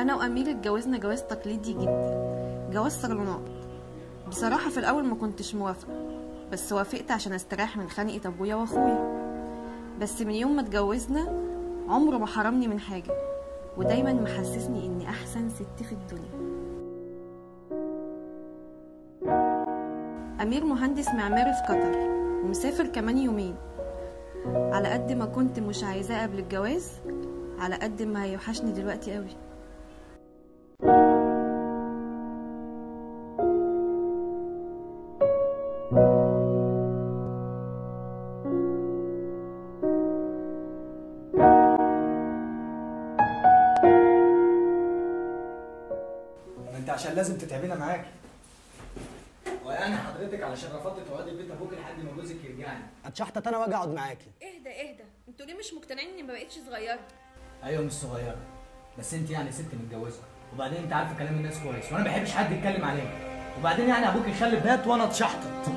انا وامير اتجوزنا جواز تقليدي جدا جواز صالونات بصراحه في الاول ما كنتش موافقه بس وافقت عشان استريح من خنقه ابويا واخويا بس من يوم ما اتجوزنا عمره ما حرمني من حاجه ودايما محسسني اني احسن ست في الدنيا امير مهندس معماري في قطر ومسافر كمان يومين على قد ما كنت مش عايزاه قبل الجواز على قد ما هيوحشني دلوقتي قوي ما انت عشان لازم تتعبينا معاكي وانا حضرتك علشان رفضت تقعدي في بيت ابوك لحد ما جوزك يرجعني اتشحطت انا واجي اقعد معاكي اهدى اهدى انتوا ليه مش مقتنعين اني ما بقتش صغيره ايوه مش صغيره بس انت يعني ست متجوزه وبعدين انت عارفه كلام الناس كويس وانا ما بحبش حد يتكلم عليك وبعدين يعني ابوك يخلي بنات وانا اتشحطت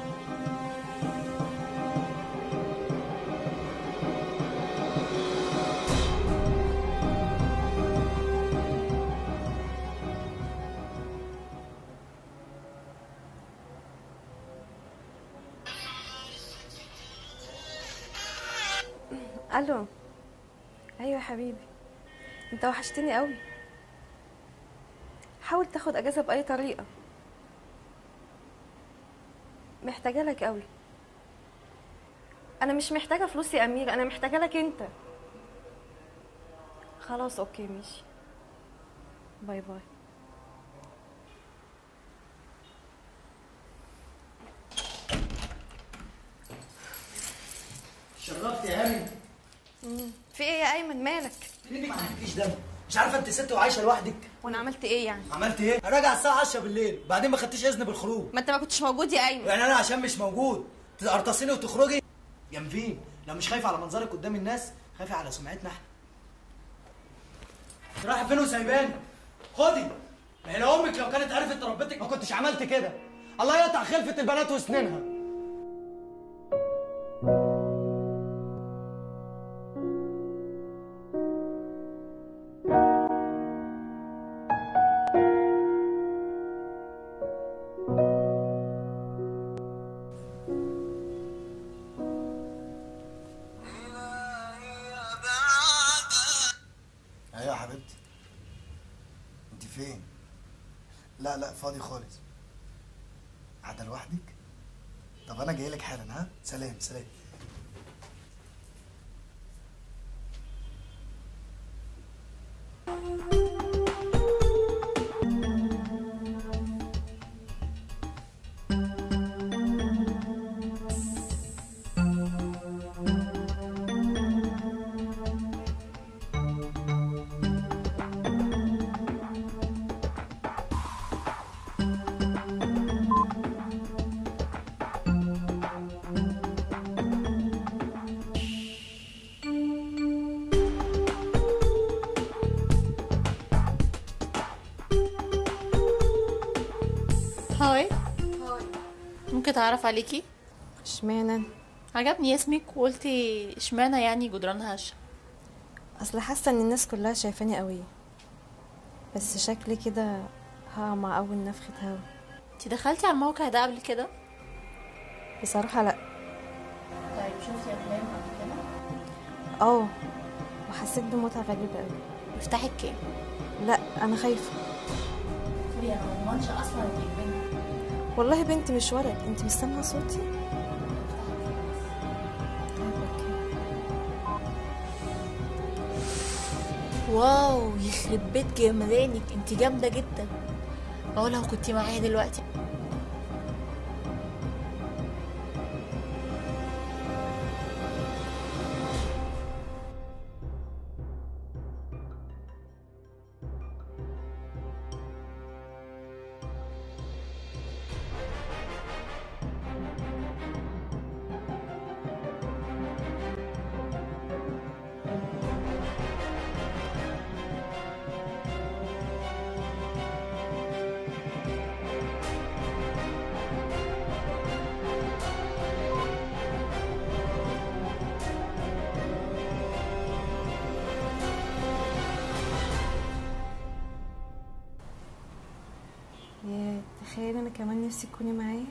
الو ايوه يا حبيبي انت وحشتني قوي حاول تاخد اجازه باي طريقه محتاجه لك قوي انا مش محتاجه فلوس يا امير انا محتاجه لك انت خلاص اوكي ماشي باي باي شرفت يا امين في ايه يا ايمن مالك ليه ما عندكيش دم مش عارفه انت ست وعايشه لوحدك وانا عملت ايه يعني عملت ايه راجع الساعه 10 بالليل بعدين ما خدتيش اذن بالخروج ما انت ما كنتش موجود يا ايمن يعني انا عشان مش موجود تقرطصيني وتخرجي جنبين لو مش خايفه على منظرك قدام الناس خايفه على سمعتنا احنا انت رايحه فين وسايباني خدي ما هي لو امك لو كانت عرفت ربتك ما كنتش عملت كده الله يقطع خلفه البنات وسنينها ايوه يا حبيبتي انت فين لا لا فاضي خالص قاعده لوحدك طب انا جاي لك حالا ها سلام سلام هاي ممكن اتعرف عليكي اشمعنى عجبني اسمك وقلتي اشمعنى يعني جدران هشه اصل حاسه ان الناس كلها شايفاني قوي بس شكلي كده هقع اول نفخه هوا انتي دخلتي على الموقع ده قبل كده بصراحه لا طيب شفتي افلام قبل كده اه وحسيت بمتعه غريبه قوي يفتحك كام لا انا خايفه قولي انا ما اضمنش اصلا انتي بنت والله بنت مش ولد انت مش سامعه صوتي طيب اوكي واو يخرب بيت جمدانك انتي جامده جدا اه لو كنتي معايا دلوقتي كمان نفسي تكوني معايا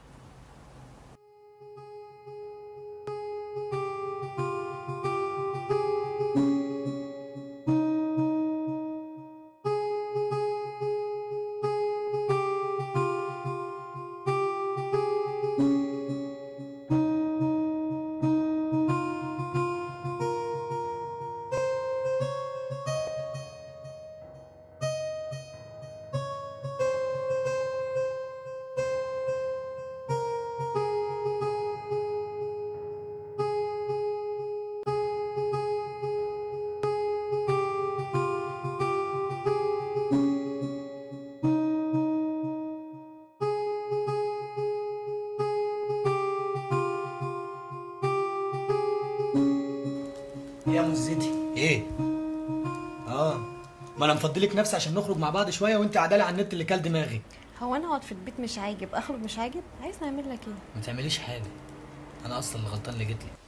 يا مزتي ايه اه ما انا مفضلك نفسي عشان نخرج مع بعض شويه وانت عدالة على النت اللي كل دماغي هو انا اقعد في البيت مش عاجب اخرج مش عاجب عايز نعمل لك ايه ما تعمليش حاجه انا اصلا اللي غلطان اللي جيت لي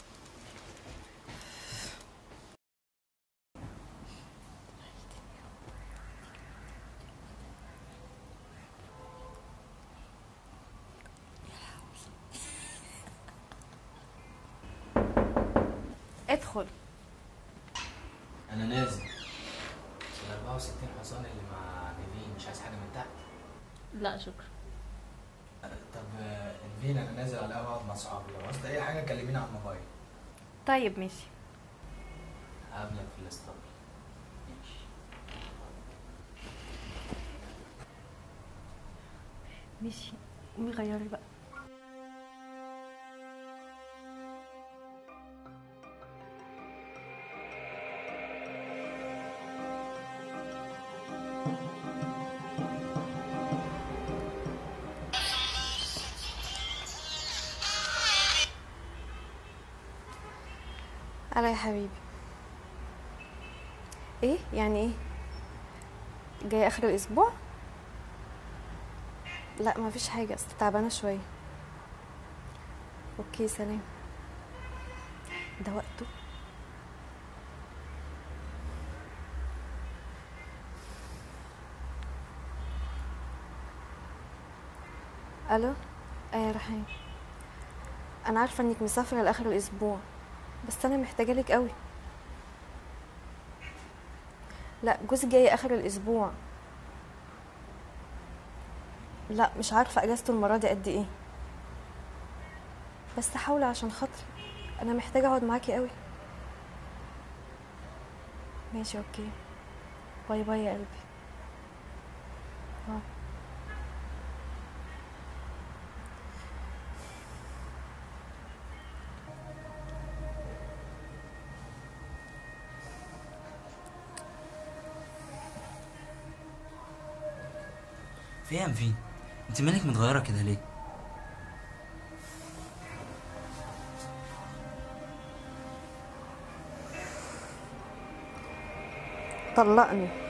ادخل انا نازل ال 64 حصان اللي مع نيفين مش عايز حاجه من تحت لا شكرا آه، طب آه، نيفين انا نازل على القهوه اقعد مع صحابي لو عايز اي حاجه كلميني على الموبايل طيب ماشي هقابلك في الاسطبل ماشي ماشي قومي غيري بقى ألا يا حبيبي ايه يعني ايه جاي اخر الاسبوع لا ما فيش حاجه اصل تعبانه شويه اوكي سلام ده وقته الو ايه يا رحيم انا عارفه انك مسافره لاخر الاسبوع بس انا محتاجه لك قوي لا جوزي جاي اخر الاسبوع لا مش عارفه اجازته المره دي قد ايه بس حاولي عشان خاطري انا محتاجه اقعد معاكي قوي ماشي اوكي باي باي يا قلبي باي في ايه يا مفين انت مالك متغيره كده ليه طلقني